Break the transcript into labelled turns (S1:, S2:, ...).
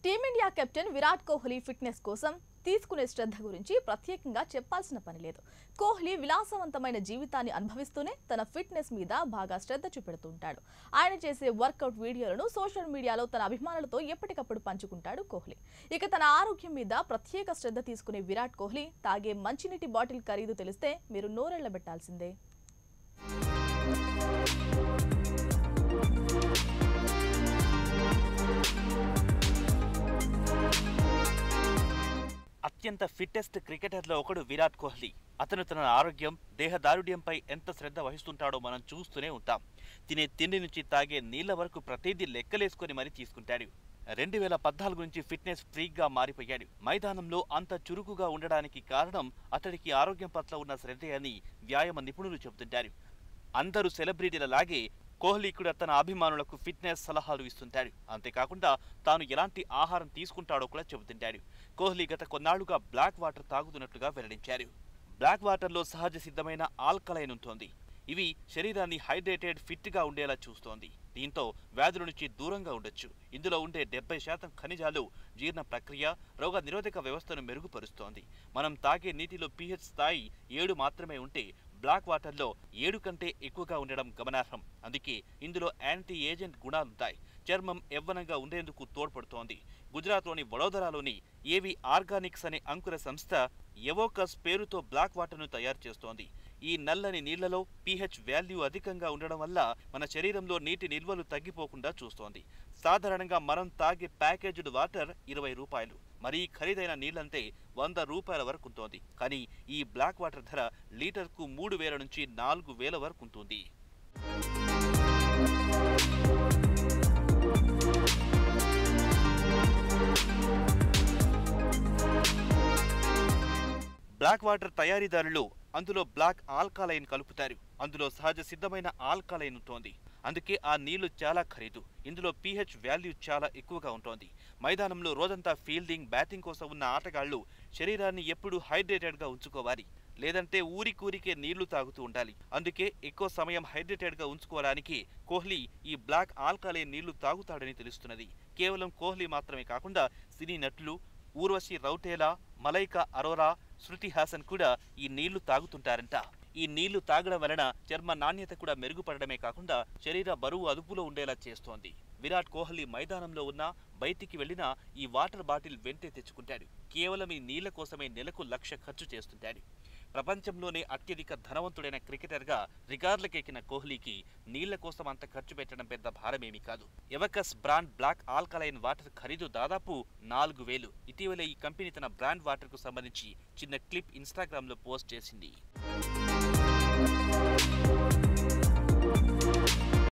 S1: team India captain Virat Kohli fitness కోసం తీసుకునే శ్రద్ధ గురించి ప్రత్యేకంగా చెప్పాల్సిన పని లేదు కోహ్లీ విలాసవంతమైన జీవితాన్ని అనుభవిస్తూనే తన ఫిట్నెస్ మీద బాగా శ్రద్ధ చూపెడుతుంటాడు ఆయన చేసే వర్కౌట్ వీడియోలను సోషల్ మీడియాలో తన అభిమానులతో ఎప్పటికప్పుడు పంచుకుంటాడు కోహ్లీ ఇక తన ఆరోగ్యం మీద ప్రత్యేక శ్రద్ధ తీసుకునే విరాట్ కోహ్లీ తాగే మంచినీటి బాటిల్ ఖరీదు తెలిస్తే మీరు నోరెళ్లబెట్టాల్సిందే
S2: అత్యంత ఫిట్టెస్ట్ క్రికెటర్లో ఒకడు విరాట్ కోహ్లీ అతను తన ఆరోగ్యం దేహదారుఢ్యంపై ఎంత శ్రద్ధ వహిస్తుంటాడో మనం చూస్తూనే ఉంటాం తినే తిండి నుంచి తాగే నీళ్ల వరకు ప్రతిదీ లెక్కలేసుకొని మరీ తీసుకుంటాడు రెండు వేల పద్నాలుగు నుంచి ఫిట్నెస్ ఫ్రీక్గా మారిపోయాడు మైదానంలో అంత చురుకుగా ఉండడానికి కారణం అతడికి ఆరోగ్యం పట్ల ఉన్న శ్రద్ధ అని వ్యాయామ నిపుణులు చెబుతుంటారు అందరూ సెలబ్రిటీలలాగే కోహ్లీ కూడా తన అభిమానులకు ఫిట్నెస్ సలహాలు ఇస్తుంటాడు అంతేకాకుండా తాను ఎలాంటి ఆహారం తీసుకుంటాడో కూడా చెబుతుంటాడు కోహ్లీ గత కొన్నాళ్లుగా బ్లాక్ వాటర్ తాగుతున్నట్లుగా వెల్లడించారు బ్లాక్ వాటర్లో సహజ సిద్ధమైన ఆల్కలైన్ ఉంటుంది ఇవి శరీరాన్ని హైడ్రేటెడ్ ఫిట్ గా ఉండేలా చూస్తోంది దీంతో వ్యాధుల నుంచి దూరంగా ఉండొచ్చు ఇందులో ఉండే డెబ్బై శాతం ఖనిజాలు జీర్ణ ప్రక్రియ రోగ నిరోధక వ్యవస్థను మెరుగుపరుస్తోంది మనం తాగే నీటిలో pH స్థాయి ఏడు మాత్రమే ఉంటే బ్లాక్ వాటర్లో ఏడు కంటే ఎక్కువగా ఉండడం గమనార్హం అందుకే ఇందులో యాంటీ ఏజెంట్ గుణాలుంటాయి చర్మం యవ్వనంగా ఉండేందుకు తోడ్పడుతోంది గుజరాత్లోని వడోదరాలోని ఏవి ఆర్గానిక్స్ అనే అంకుర సంస్థ ఎవోకస్ పేరుతో బ్లాక్ వాటర్ను తయారు చేస్తోంది ఈ నల్లని నీళ్లలో pH వాల్యూ అధికంగా ఉండడం వల్ల మన శరీరంలో నీటి నిల్వలు తగ్గిపోకుండా చూస్తోంది సాధారణంగా మనం తాగే ప్యాకేజ్డ్ వాటర్ ఇరవై రూపాయలు మరీ ఖరీదైన నీళ్ళంటే వంద రూపాయల వరకు ఉంటుంది కానీ ఈ బ్లాక్ వాటర్ ధర లీటర్కు మూడు వేల నుంచి నాలుగు వేల వరకు ఉంటుంది బ్లాక్ వాటర్ తయారీదారులు అందులో బ్లాక్ ఆల్కలైన్ కలుపుతారు అందులో సహజ సిద్ధమైన ఆల్కలైన్ ఉంటుంది అందుకే ఆ నీళ్లు చాలా ఖరీదు ఇందులో pH వాల్యూ చాలా ఎక్కువగా ఉంటుంది మైదానంలో రోజంతా ఫీల్డింగ్ బ్యాటింగ్ కోసం ఉన్న ఆటగాళ్లు శరీరాన్ని ఎప్పుడూ హైడ్రేటెడ్గా ఉంచుకోవాలి లేదంటే ఊరికూరికే నీళ్లు తాగుతూ ఉండాలి అందుకే ఎక్కువ సమయం హైడ్రేటెడ్గా ఉంచుకోవడానికి కోహ్లీ ఈ బ్లాక్ ఆల్కలైన్ నీళ్లు తాగుతాడని తెలుస్తున్నది కేవలం కోహ్లీ మాత్రమే కాకుండా సినీ నటులు ఊర్వశి రౌటేలా మలైకా అరోరా శృతి హాసన్ కూడా ఈ నీళ్లు తాగుతుంటారంట ఈ నీళ్లు తాగడం వలన చర్మ నాణ్యత కూడా మెరుగుపడడమే కాకుండా శరీర బరువు అదుపులో ఉండేలా చేస్తోంది విరాట్ కోహ్లీ మైదానంలో ఉన్నా బయటికి వెళ్ళినా ఈ వాటర్ బాటిల్ వెంటే తెచ్చుకుంటాడు కేవలం ఈ నీళ్ల కోసమే నెలకు లక్ష ఖర్చు చేస్తుంటాడు ప్రపంచంలోనే అత్యధిక ధనవంతుడైన క్రికెటర్గా రికార్డులకెక్కిన కోహ్లీకి నీళ్ల కోసం అంత ఖర్చు పెట్టడం పెద్ద భారమేమీ కాదు Evocus brand black alkaline water ఖరీదు దాదాపు నాలుగు వేలు ఇటీవల ఈ కంపెనీ తన బ్రాండ్ వాటర్కు సంబంధించి చిన్న క్లిప్ ఇన్స్టాగ్రామ్లో పోస్ట్ చేసింది